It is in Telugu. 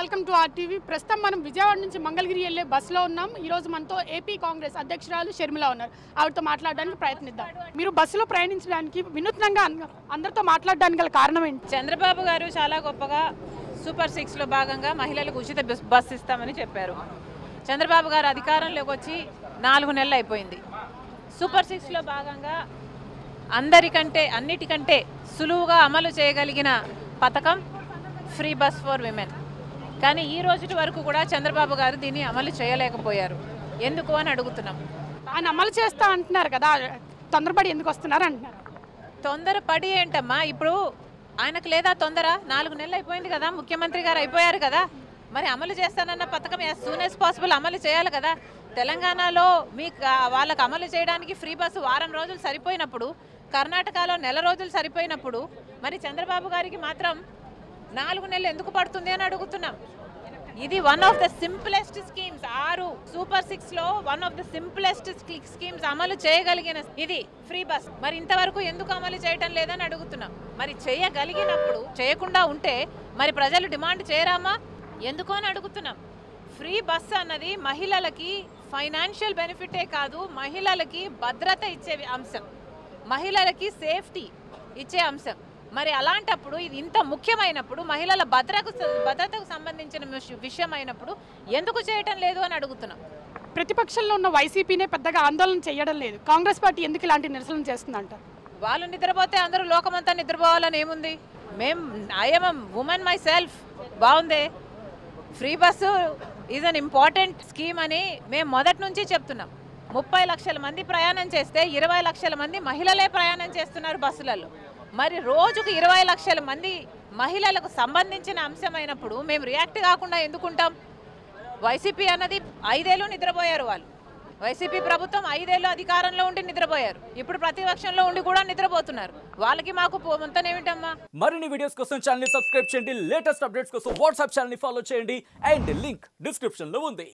వెల్కమ్ టు ఆర్ టీవీ ప్రస్తుతం మనం విజయవాడ నుంచి మంగళగిరి వెళ్ళే బస్సులో ఉన్నాం ఈ రోజు మనతో ఏపీ కాంగ్రెస్ అధ్యక్షురాలు షర్మిల ఉన్నారు ఆవిడతో మాట్లాడడానికి ప్రయత్నిద్దాం మీరు బస్సులో ప్రయాణించడానికి వినూత్నంగా అన్- అందరితో మాట్లాడడానికి గల కారణం ఏంటి చంద్రబాబు గారు చాలా గొప్పగా సూపర్ సిక్స్లో భాగంగా మహిళలకు ఉచిత బస్ బస్ ఇస్తామని చెప్పారు చంద్రబాబు గారు అధికారంలోకి వచ్చి నాలుగు నెలలు అయిపోయింది సూపర్ సిక్స్లో భాగంగా అందరికంటే అన్నిటికంటే సులువుగా అమలు చేయగలిగిన పథకం ఫ్రీ బస్ ఫర్ విమెన్ కానీ ఈ రోజుటి వరకు కూడా చంద్రబాబు గారు దీన్ని అమలు చేయలేకపోయారు ఎందుకు అని అడుగుతున్నాం ఆయన అమలు చేస్తా అంటున్నారు కదా తొందరపడి ఎందుకు వస్తున్నారు అంటున్నారు తొందరపడి ఏంటమ్మా ఇప్పుడు ఆయనకు లేదా తొందర నాలుగు నెలలు అయిపోయింది కదా ముఖ్యమంత్రి గారు అయిపోయారు కదా మరి అమలు చేస్తానన్న పథకం యాజ్ సూన్ యాజ్ పాసిబుల్ అమలు చేయాలి కదా తెలంగాణలో మీకు ఆ- వాళ్ళకి అమలు చేయడానికి ఫ్రీ బస్సు వారం రోజులు సరిపోయినప్పుడు కర్ణాటకలో నెల రోజులు సరిపోయినప్పుడు మరి చంద్రబాబు గారికి మాత్రం నాలుగు నెలలు ఎందుకు పడుతుంది అని అడుగుతున్నాం ఇది one of the simplest schemes ఆరు సూపర్ సిక్స్ లో one of the simplest schemes అమలు చేయగలిగిన ఇది ఫ్రీ బస్ మరి ఇంతవరకు ఎందుకు అమలు చేయటం లేదని అడుగుతున్నాం మరి చేయగలిగినప్పుడు చేయకుండా ఉంటే మరి ప్రజలు డిమాండ్ చేయరామా ఎందుకు అని అడుగుతున్నాం ఫ్రీ బస్ అన్నది మహిళలకి ఫైనాన్షియల్ బెనిఫిటే కాదు మహిళలకి భద్రత ఇచ్చే అంశం మహిళలకి సేఫ్టీ ఇచ్చే అంశం మరి అలాంటప్పుడు ఇది ఇంత ముఖ్యమైనప్పుడు మహిళల భద్రకు భద్రతకు సంబంధించిన విష- విషయం అయినప్పుడు ఎందుకు చేయటం లేదు అని అడుగుతున్నాం ప్రతిపక్షంలో ఉన్న వైసీపీనే పెద్దగా ఆందోళన చేయడం లేదు కాంగ్రెస్ పార్టీ ఎందుకు ఇలాంటి నిరసనలు చేస్తుందంటారు వాళ్ళు నిద్రపోతే అందరూ లోకమంతా నిద్రపోవాలని ఏముంది మేం ఐఎమ్ ఉమెన్ మై సెల్ఫ్ బాగుందే free bus is an important scheme అని మేము మొదటి నుంచి చెప్తున్నాం ముప్పై లక్షల మంది ప్రయాణం చేస్తే ఇరవై లక్షల మంది మహిళలే ప్రయాణం చేస్తున్నారు బస్సులలో మరి రోజుకు ఇరవై లక్షల మంది మహిళలకు సంబంధించిన అంశమైనప్పుడు మేము రియాక్ట్ కాకుండా ఎందుకుంటాం వైసీపీ అన్నది ఐదేళ్ళు నిద్రపోయారు వాళ్ళు వైసీపీ ప్రభుత్వం ఐదేళ్ళు అధికారంలో ఉండి నిద్రపోయారు ఇప్పుడు ప్రతిపక్షంలో ఉండి కూడా నిద్రపోతున్నారు వాళ్ళకి మాకు పొంతనేమిటమ్మా మరిన్ని వీడియోస్ కోసం ఛానల్ సబ్స్క్రైబ్ చేయండి లేటెస్ట్ అప్డేట్స్ కోసం వాట్సాప్ ఛానల్ ఫాలో చేయండి అండ్ లింక్ డిస్క్రిప్షన్ లో ఉంది